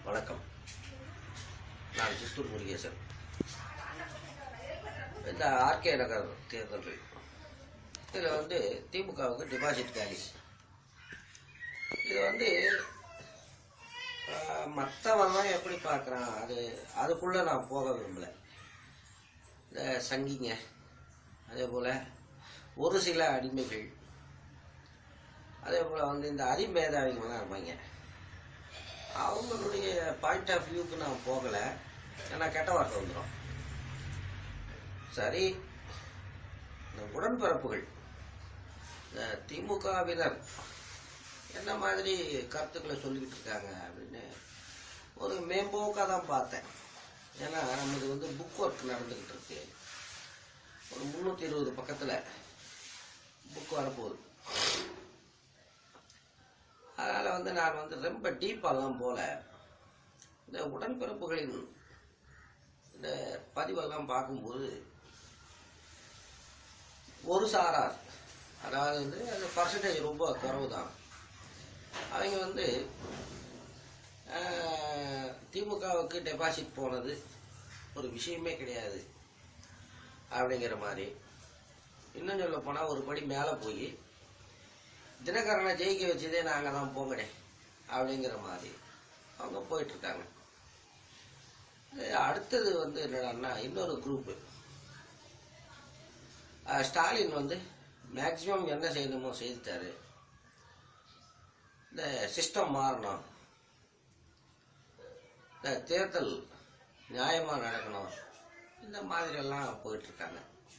வணக்கம் நான் சித்தூர் முருகேசன் இந்த ஆர்கே நகர் தேர்தல்கள் இதில் வந்து திமுகவுக்கு டிபாசிட் காலி இது வந்து மற்றவெல்லாம் எப்படி பார்க்குறான் அது அதுக்குள்ளே நான் போக விரும்பல இந்த சங்கிங்க அதே போல் ஒரு சில அடிமைகள் அதே போல் வந்து இந்த அதிமேதாவிங்களாம் இருப்பாங்க அவங்களுடைய பாயிண்ட் ஆஃப் வியூக்கு நான் போகலை ஏன்னா கெட்ட வார்த்தை வந்துடும் சரி இந்த உடன்பிறப்புகள் இந்த திமுகவினர் என்ன மாதிரி கருத்துக்களை சொல்லிக்கிட்டு இருக்காங்க அப்படின்னு ஒரு மேம்போக்காக தான் பார்த்தேன் ஏன்னா நமக்கு வந்து புக் ஒர்க் நடந்துக்கிட்டு இருக்கு ஒரு முந்நூற்றி இருபது பக்கத்தில் புக் வரப்போகுது அதனால் வந்து நான் வந்து ரொம்ப டீப்பாலாம் போல இந்த உடன்பிறப்புகளின் இந்த பதிவெல்லாம் பார்க்கும்போது ஒரு சாரார் அதாவது வந்து அது பர்சன்டேஜ் ரொம்ப குறைவு தான் அவங்க வந்து ஆஹ், திமுகவுக்கு டெபாசிட் போனது ஒரு விஷயமே கிடையாது அப்படிங்கிற மாதிரி இன்னும் சொல்ல போனால் ஒரு படி மேலே போய் தினகரனை ஜெயிக்க வச்சதே நாங்கள் தான் போங்கடே அப்படிங்கிற மாதிரி அவங்க போயிட்டு இருக்காங்க அஹ் அடுத்தது வந்து என்னடான்னா இன்னொரு குரூப்பு ஸ்டாலின் வந்து மேக்சிமம் என்ன செய்யணுமோ செய்துட்டாரு இந்த சிஸ்டம் மாறணும் இந்த தேர்தல் நியாயமாக நடக்கணும் இந்த மாதிரி எல்லாம் போயிட்டு இருக்காங்க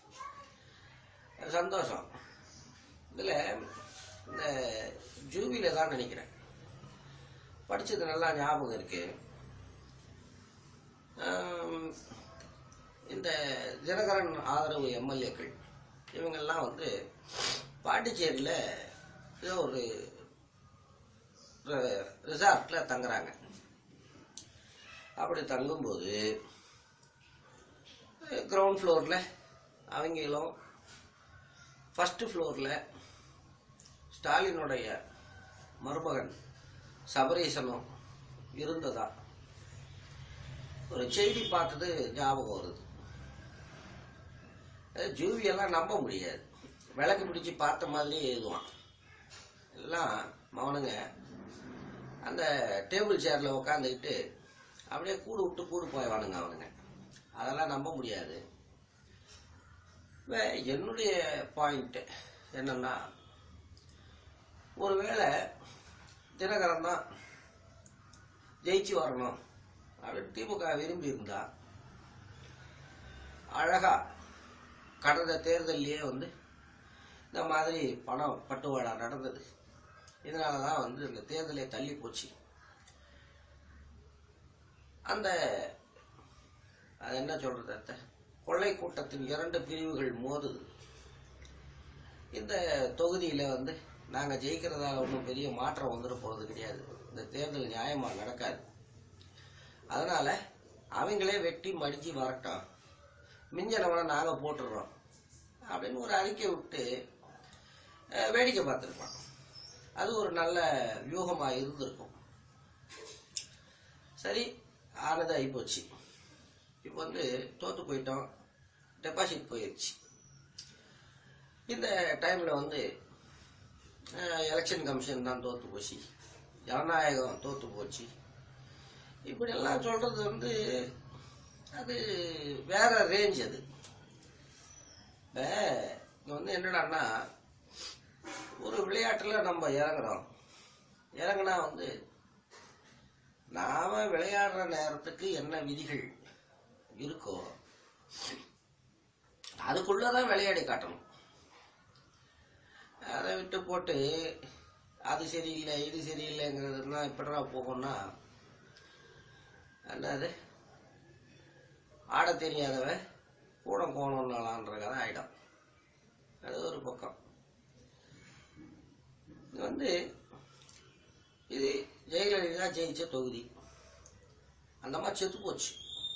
சந்தோஷம் இதில் இந்த ஜூவில தான் நினைக்கிறேன் படிச்சது நல்லா ஞாபகம் இருக்கு ஆம், இந்த தினகரன் ஆதரவு எம்எல்ஏக்கள் இவங்கெல்லாம் வந்து பாண்டிச்சேரியில் ஏதோ ஒரு ரிசார்ட்டில் தங்குறாங்க அப்படி தங்கும்போது கிரவுண்ட் ஃப்ளோரில் அவங்களும் ஃபஸ்ட்டு ஃப்ளோரில் ஸ்டாலினுடைய மருமகன் சபரீசனும் இருந்ததா ஒரு செய்தி பார்த்தது ஞாபகம் வருது அது ஜூவியெல்லாம் நம்ப முடியாது விளக்கு பிடிச்சி பார்த்த மாதிரியே எழுதுவான் எல்லாம் மவனுங்க அந்த டேபிள் சேரில் உட்காந்துக்கிட்டு அப்படியே கூடு விட்டு கூடு போய்வானுங்க அவனுங்க அதெல்லாம் நம்ப முடியாது வே- என்னுடைய பாயிண்ட் என்னன்னா ஒருவேளை தினகரன் தான் ஜெயிச்சு வரணும் அப்படின்னு திமுக விரும்பி இருந்தா அழகா கடந்த தேர்தல்லையே வந்து இந்த மாதிரி பணம் பட்டுவாடா நடந்தது இதனால தான் வந்து இந்த தேர்தலே தள்ளி போச்சு அந்த அது என்ன சொல்றது அத்தை? கொள்ளை கூட்டத்தின் இரண்டு பிரிவுகள் மோதுது இந்த தொகுதியில வந்து நாங்க ஜெயிக்கிறதால ஒன்றும் பெரிய மாற்றம் வந்துட போறது கிடையாது இந்த தேர்தல் நியாயமா நடக்காது அதனால அவங்களே வெட்டி மடிச்சு வரட்டும் மிஞ்சனவனை நாங்க போட்டுடுறோம் அப்படின்னு ஒரு அறிக்கை விட்டு அஹ், வேடிக்கை பார்த்துருப்பான் அது ஒரு நல்ல வியூகமா இருந்திருக்கும் சரி ஆனது ஆகிப்போச்சு இப்போ வந்து தோத்து போயிட்டோம் டெபாசிட் போயிடுச்சு இந்த டைம்ல வந்து எலெக்ஷன் கமிஷன் தான் தோத்து போச்சு ஜனநாயகம் தோத்து போச்சு இப்படி எல்லாம் சொல்றது வந்து அது வேற ரேஞ்ச் அது இப்ப இங்க வந்து என்னடான்னா ஒரு விளையாட்டுல நம்ம இறங்குறோம் இறங்குனா வந்து நாம விளையாடுற நேரத்துக்கு என்ன விதிகள் இருக்கோ அதுக்குள்ளதான் விளையாடி காட்டணும் அதை விட்டு போட்டு அது சரியில்லை இது சரியில்லைங்கிறதுனா எப்படா போகும்னா என்னது ஆட தெரியாதவன் கூட போகணும்னாலான்ற கதை ஆயிடும் அது ஒரு பக்கம் இது வந்து இது ஜெயலலிதா ஜெயிச்ச தொகுதி அந்த மாதிரி செத்து போச்சு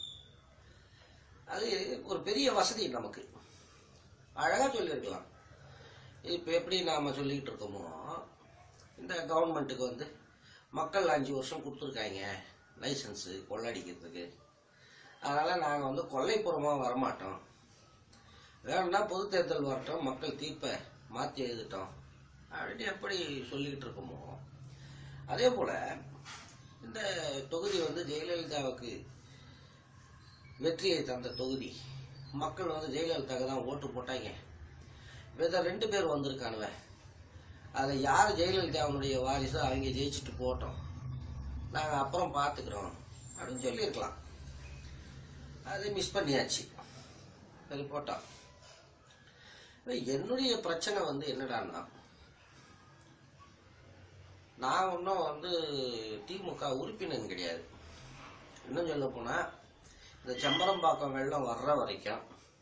அது ஒரு பெரிய வசதி நமக்கு அழகா சொல்லியிருக்கலாம் இப்போ எப்படி நாம சொல்லிக்கிட்டு இருக்கோமோ இந்த கவர்மெண்ட்டுக்கு வந்து மக்கள் அஞ்சு வருஷம் கொடுத்துருக்காங்க லைசன்ஸு கொள்ளடிக்கிறதுக்கு அதனால் நாங்கள் வந்து கொல்லைப்புறமாக வரமாட்டோம் வேணும்னா பொது தேர்தல் வரட்டும் மக்கள் தீர்ப்பை மாற்றி எழுதிட்டோம் அப்படின்னு எப்படி சொல்லிக்கிட்டு இருக்கோமோ அதே போல் இந்த தொகுதி வந்து ஜெயலலிதாவுக்கு வெற்றியை தந்த தொகுதி மக்கள் வந்து ஜெயலலிதாவுக்கு தான் ஓட்டு போட்டாங்க இதை ரெண்டு பேர் வந்திருக்கானுவ அதில் யார் ஜெயலலிதாவுடைய வாரிசோ அவங்க ஜெயிச்சுட்டு போட்டோம் நாங்கள் அப்புறம் பார்த்துக்குறோம் அப்படின்னு சொல்லியிருக்கலாம் அது மிஸ் பண்ணியாச்சு சரி போட்டோம் இப்ப என்னுடைய பிரச்சனை வந்து என்னடான்னா நான் ஒன்றும் வந்து திமுக உறுப்பினர் கிடையாது இன்னும் சொல்ல போனா இந்த செம்பரம்பாக்கம் வெள்ளம் வர்ற வரைக்கும்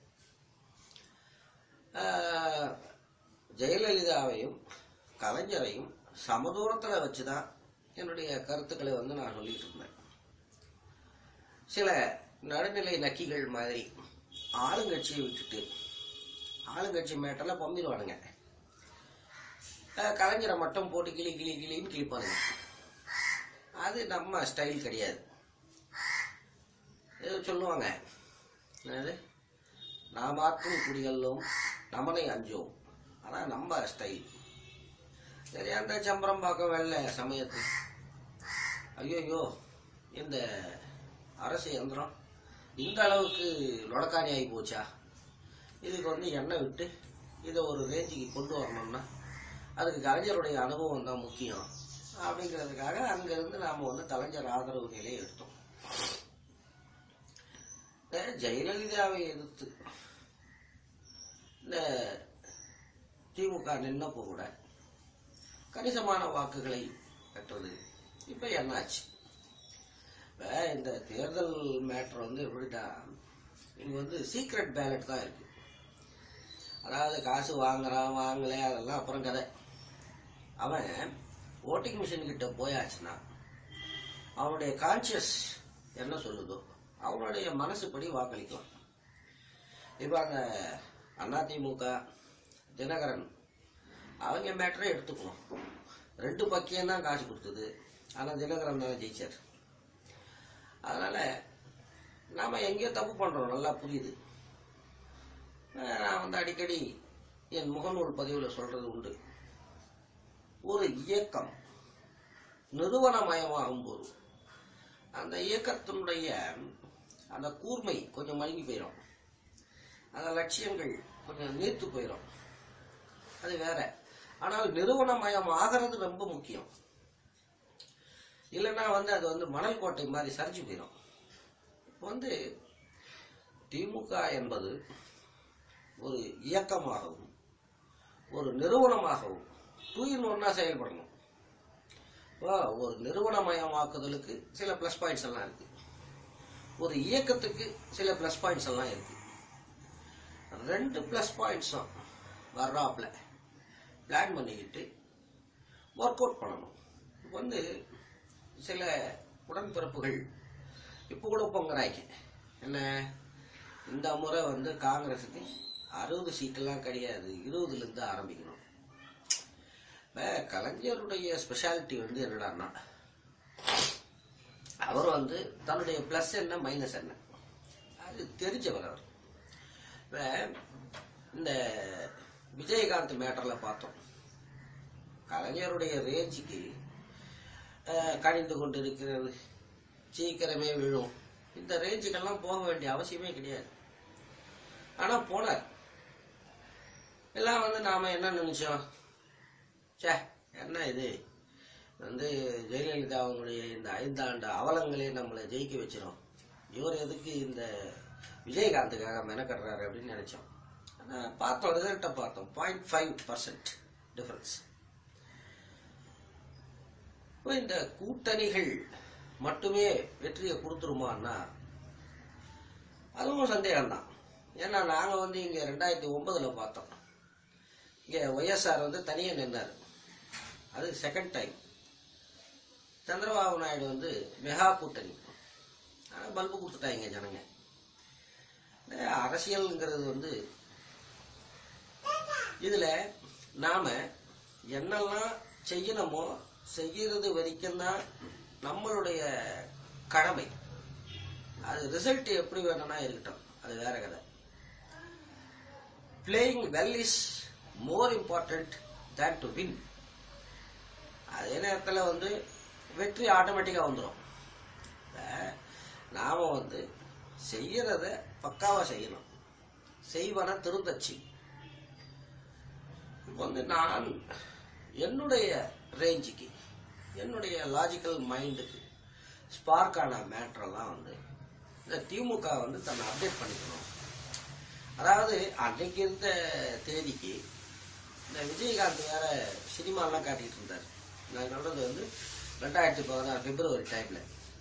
ஆஹ், ஜெயலலிதாவையும் கலைஞரையும் சமதூரத்தில் வச்சு தான் என்னுடைய கருத்துக்களை வந்து நான் சொல்லிட்டு இருந்தேன் சில நடுநிலை நக்கிகள் மாதிரி ஆளுங்கட்சியை விட்டுட்டு ஆளுங்கட்சி மேட்டரில் பம்பிடுவானுங்க அஹ் கலைஞரை மட்டும் போட்டு கிளி கிளி கிளின்னு கிழிப்பானுங்க அது நம்ம ஸ்டைல் கிடையாது ஏதோ சொல்லுவாங்க என்னது நான் மாற்றும் குடிகளும் நமனை அஞ்சோம் அதான் நம்ம ஸ்டைல் சரி அந்த சம்பரம்பாக்கம் வெள்ளை சமயத்து ஐயோயோ இந்த அரசு இயந்திரம் இந்த அளவுக்கு லொடக்காணி ஆகி போச்சா இதுக்கு வந்து எண்ணெய் விட்டு இதை ஒரு ரேஞ்சுக்கு கொண்டு வரணும்னா அதுக்கு கலைஞருடைய அனுபவம் தான் முக்கியம் அப்படிங்கிறதுக்காக அங்கிருந்து நாம் வந்து கலைஞர் ஆதரவு நிலையை எடுத்தோம் இந்த ஜெயலலிதாவை எதிர்த்து இந்த திமுக நின்னப்போ கூட கணிசமான வாக்குகளை பெற்றது இப்போ என்னாச்சு இப்போ இந்த தேர்தல் மேட்ரு வந்து எப்படிட்டா இங்கே வந்து சீக்ரெட் பேலட் தான் இருக்கு அதாவது காசு வாங்குறான் வாங்கல அதெல்லாம் அப்புறம் கதை அவன் ஓட்டிங் மிஷின் கிட்ட போயாச்சுன்னா அவனுடைய கான்சியஸ் என்ன சொல்லுதோ அவனுடைய மனசுப்படி வாக்களிக்கலாம் இப்போ அந்த அதிமுக தினகரன் அவங்க மேட்டரை எடுத்துக்கணும் ரெண்டு பக்கியம் தான் காசு கொடுத்தது ஆனால் தினகரன் தான் ஜெயிச்சார் அதனால நாம எங்கேயோ தப்பு பண்றோம் நல்லா புரியுது அஹ் நான் வந்து அடிக்கடி என் முகநூல் பதிவில் சொல்றது உண்டு ஒரு இயக்கம் நிறுவனமயமாகும் போது அந்த இயக்கத்தினுடைய அந்த கூர்மை கொஞ்சம் மழுங்கி போயிடும் அந்த லட்சியங்கள் கொஞ்சம் நீர்த்து போயிடும் அது வேற ஆனால் நிறுவனமயம் ஆகிறது ரொம்ப முக்கியம் இல்லைன்னா வந்து அது வந்து மணல் கோட்டை மாதிரி சரிஞ்சு போயிடும் இப்போ வந்து திமுக என்பது ஒரு இயக்கமாகவும் ஒரு நிறுவனமாகவும் டூ இன் ஒன்னா செயல்படணும் இப்போ ஒரு நிறுவனமயமாக்குதலுக்கு சில ப்ளஸ் பாயிண்ட்ஸ் எல்லாம் இருக்கு ஒரு இயக்கத்துக்கு சில ப்ளஸ் பாயிண்ட்ஸ் எல்லாம் இருக்கு ரெண்டு ப்ளஸ் பாயிண்ட்ஸும் வர்றாப்புல பிளான் பண்ணிக்கிட்டு ஒர்க் அவுட் பண்ணணும் இப்போ வந்து சில உடன்பிறப்புகள் இப்போ கூட பொங்குறாங்க என்ன இந்த முறை வந்து காங்கிரஸுக்கு அறுபது சீட்டெல்லாம் கிடையாது இருபதுலேருந்து ஆரம்பிக்கணும் இப்ப கலைஞருடைய ஸ்பெஷாலிட்டி வந்து என்னடான்னா அவர் வந்து தன்னுடைய ப்ளஸ் என்ன மைனஸ் என்ன அது தெரிஞ்சவர் அவர் இப்ப இந்த விஜயகாந்த் மேட்டர்ல பார்த்தோம் கலைஞருடைய ரேஞ்சுக்கு அஹ், கணிந்து கொண்டு இருக்கிறது சீக்கிரமே விழும் இந்த ரேஞ்சுக்கெல்லாம் போக வேண்டிய அவசியமே கிடையாது ஆனா போனார் எல்லாம் வந்து நாம என்ன நினைச்சோம் ச்சே என்ன இது வந்து ஜெயலலிதா அவங்களுடைய இந்த ஐந்தாண்டு அவலங்களே நம்மளை ஜெயிக்க வச்சிரும் இவர் எதுக்கு இந்த விஜயகாந்துக்காக மெனக்கட்டுறாரு அப்படின்னு நினைச்சோம் ஆனா பார்த்தோம் ரிசல்ட்டை பார்த்தோம் பாயிண்ட் ஃபைவ் பர்சன்ட் டிஃபரன்ஸ் இந்த கூட்டணிகள் மட்டுமே வெற்றியை கொடுத்துருமான்னா அதுவும் சந்தேகம்தான் ஏன்னா நாங்க வந்து இங்க ரெண்டாயிரத்தி ஒன்பதுல பார்த்தோம் இங்க ஒய்எஸ்ஆர் வந்து தனியா நின்னாரு அது செகண்ட் டைம் சந்திரபாபு நாயுடு வந்து மெகா கூட்டணி ஆனா பல்பு கொடுத்துட்டாங்க ஜனங்க இந்த அரசியல்ங்கிறது வந்து இதுல நாம என்னெல்லாம் செய்யணுமோ செய்யறது வரைக்கும் தான் நம்மளுடைய கடமை அது ரிசல்ட் எப்படி வேணும்னா இருக்கட்டும் அது வேற கதை playing well is more important than to win அதே நேரத்தில் வந்து வெற்றி ஆட்டோமேட்டிக்காக வந்துடும் நாம வந்து செய்யறத பக்காவா செய்யணும் செய்வன திருந்தச்சி இப்போ வந்து நான் என்னுடைய ரேஞ்சுக்கு என்னுடைய லாஜிக்கல் மைண்டுக்கு ஸ்பார்க்கான மேட்ரெல்லாம் வந்து இந்த திமுக வந்து தன்னை அப்டேட் பண்ணிக்கணும் அதாவது அன்னைக்கு இருந்த தேதிக்கு இந்த விஜயகாந்த் வேற சினிமாலாம் காட்டிட்டு இருந்தார் நான் சொல்றது வந்து ரெண்டாயிரத்தி பதினாறு பிப்ரவரி டைம்ல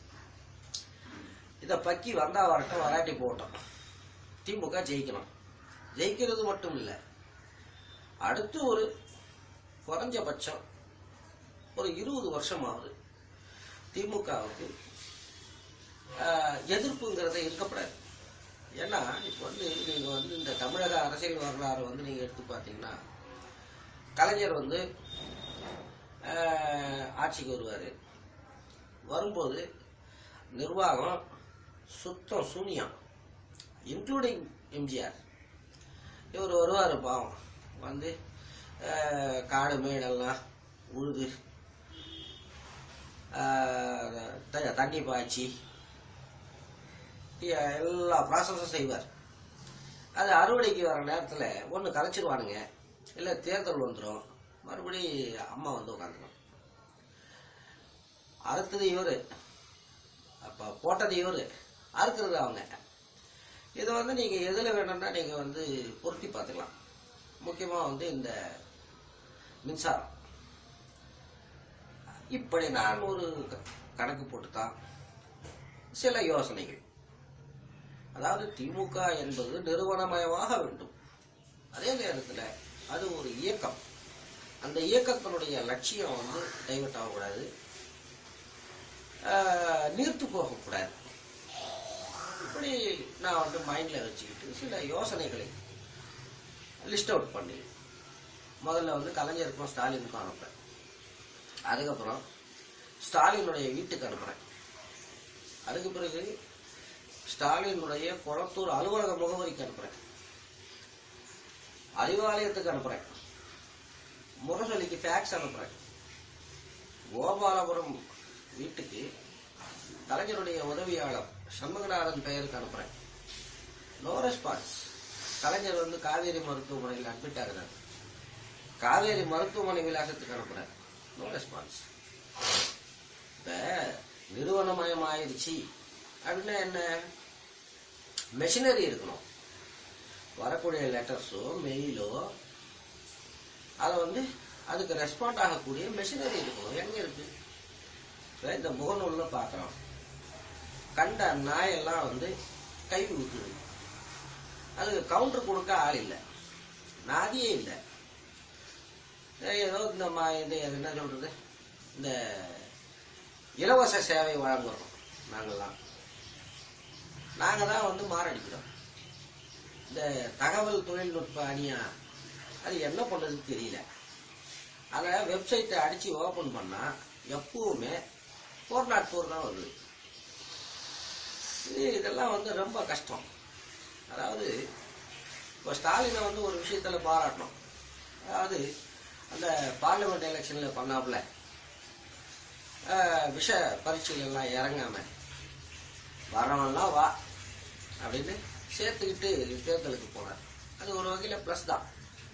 இத பக்கி வந்தா வரட்டும் வராட்டி போகட்டும் திமுக ஜெயிக்கணும் ஜெயிக்கிறது மட்டும் இல்லை அடுத்து ஒரு குறைஞ்சபட்சம் ஒரு இருபது வருஷமாவது திமுகவுக்கு ஆஹ், எதிர்ப்புங்கிறத இருக்கப்படாது ஏன்னா இப்போ வந்து நீங்க வந்து இந்த தமிழக அரசியல் வரலாறு வந்து நீங்க எடுத்து பார்த்தீங்கன்னா கலைஞர் வந்து ஆஹ், ஆட்சிக்கு வருவாரு வரும்போது நிர்வாகம் சுத்தம் சூனியம் இன்க்ளூடிங் எம்ஜிஆர் இவர் வருவார் பாவம் வந்து ஆஹ், காடு மேடெல்லாம் உழுது ஆஹ், த- தண்ணி பாய்ச்சி இ- எல்லா ப்ராசஸும் செய்வார் அது அறுவடைக்கு வர நேரத்தில் ஒன்று கலைச்சிருவானுங்க இல்லை தேர்தல் வந்துடும் மறுபடி அம்மா வந்து உட்காந்துரும் அறுத்தது இவரு அப்போ போட்டது இவரு அறுக்கிறது அவங்க இதை வந்து நீங்க எதுல வேணும்னா நீங்க வந்து பொருத்தி பார்த்துக்கலாம் முக்கியமா வந்து இந்த மின்சாரம் இப்படி நான் ஒரு க- கணக்கு போட்டுதான் சில யோசனைகள் அதாவது திமுக என்பது நிறுவனமயமாக வேண்டும் அதே நேரத்தில் அது ஒரு இயக்கம் அந்த இயக்கத்தினுடைய லட்சியம் வந்து டைவர்ட் ஆகக்கூடாது ஆஹ், நீர்த்து போகக்கூடாது இப்படி நான் வந்து மைண்ட்ல வச்சுக்கிட்டு சில யோசனைகளை லிஸ்ட் அவுட் பண்ணி முதல்ல வந்து கலைஞருக்கும் ஸ்டாலினுக்கும் அனுப்புறேன் அதுக்கப்புறம் ஸ்டாலினுடைய வீட்டுக்கு அனுப்புறேன் அதுக்கு பிறகு ஸ்டாலினுடைய குளத்தூர் அலுவலக முகவரிக்கு அனுப்புறேன் அறிவாலயத்துக்கு அனுப்புறேன் முரசொலிக்கு ஃபேக்ஸ் அனுப்புறேன் கோபாலபுரம் வீட்டுக்கு கலைஞருடைய உதவியாளர் சண்முகநாதன் பெயருக்கு அனுப்புறேன் நோ ரெஸ்பான்ஸ் கலைஞர் வந்து காவேரி மருத்துவமனையில் அட்மிட் ஆகுறாரு காவேரி மருத்துவமனை விலாசத்துக்கு அனுப்புறேன் நோ ரெஸ்பான்ஸ் இப்ப நிறுவனமயம் ஆயிடுச்சு அப்படின்னா என்ன மெஷினரி இருக்கணும் வரக்கூடிய லெட்டர்ஸோ மெயிலோ அதை வந்து அதுக்கு ரெஸ்பாண்ட் ஆகக்கூடிய மெஷினரி இருக்கணும் எங்க இருக்கு இப்ப இந்த முகநூல்ல பார்க்குறோம் கண்ட நாயெல்லாம் வந்து கை ஊத்துது அதுக்கு கவுண்டர் கொடுக்க ஆள் இல்லை நாதியே இல்லை ஏதோ இந்த மா இது அது என்ன சொல்றது இந்த இலவச சேவை வழங்குறோம் நாங்கெல்லாம் நாங்க தான் வந்து மாரடிக்கிறோம் இந்த தகவல் தொழில்நுட்ப அணியா அது என்ன பண்றதுன்னு தெரியல அதை வெப்சைட்டை அடிச்சு ஓபன் பண்ணா எப்பவுமே ஃபோர் நாட் ஃபோர் தான் வருது இது இதெல்லாம் வந்து ரொம்ப கஷ்டம் அதாவது இப்போ ஸ்டாலினை வந்து ஒரு விஷயத்துல பாராட்டணும் அதாவது அந்த பார்லிமெண்ட் எலெக்ஷன்ல பண்ணாப்புல ஆஹ், விஷ பரீட்சையில எல்லாம் இறங்காம வரவன்லாம் வா அப்படின்னு சேர்த்துக்கிட்டு தேர்தலுக்கு போனார் அது ஒரு வகையில ப்ளஸ் தான்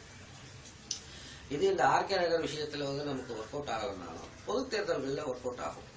இது இந்த ஆர்கே நகர் விஷயத்துல வந்து நமக்கு ஒர்க் அவுட் ஆகலனாலும் பொது தேர்தல்களில் ஒர்க் அவுட் ஆகும்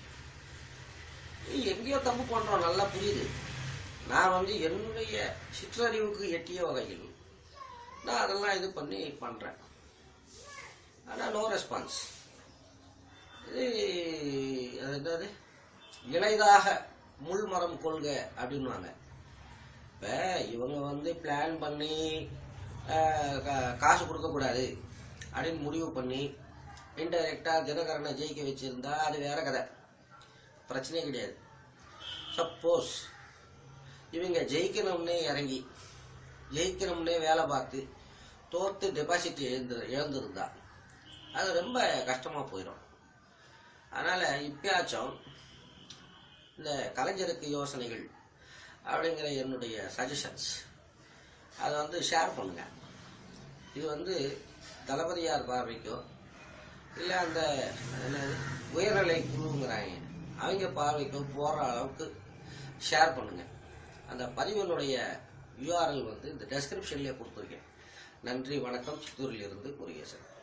இது எங்கேயோ தப்பு பண்றோம் நல்லா புரியுது நான் வந்து என்னுடைய சிற்றறிவுக்கு எட்டிய வகையில் நான் அதெல்லாம் இது பண்ணி பண்றேன் ஆனா நோ ரெஸ்பான்ஸ் இது அது என்னது இளைதாக முள்மரம் கொள்க அப்படின்வாங்க இப்ப இவங்க வந்து பிளான் பண்ணி ஆஹ், கா- காசு கொடுக்க கூடாது அப்படின்னு முடிவு பண்ணி இன்டைரக்டா தினகரனை ஜெயிக்க வச்சிருந்தா அது வேற கதை பிரச்சனையே கிடையாது சப்போஸ் இவங்க ஜெயிக்கணும்னே இறங்கி ஜெயிக்கணும்னே வேலை பார்த்து தோத்து டெபாசிட் இழந்து இழந்திருந்தா அது ரொம்ப கஷ்டமா போயிடும் அதனால இப்பயாச்சும் இந்த கலைஞருக்கு யோசனைகள் அப்படிங்கிற என்னுடைய சஜஷன்ஸ் அதை வந்து ஷேர் பண்ணுங்க இது வந்து தளபதியார் பார்வைக்கோ இல்லை அந்த என்னது, உயர்நிலை குழுங்கிறாங்க அவங்க பார்வைக்கோ போகிற அளவுக்கு ஷேர் பண்ணுங்க அந்த பதிவினுடைய யூஆர்எல் வந்து இந்த டெஸ்கிரிப்ஷன்லேயே கொடுத்துருக்கேன் நன்றி வணக்கம் சித்தூரில் இருந்து முருகேசன்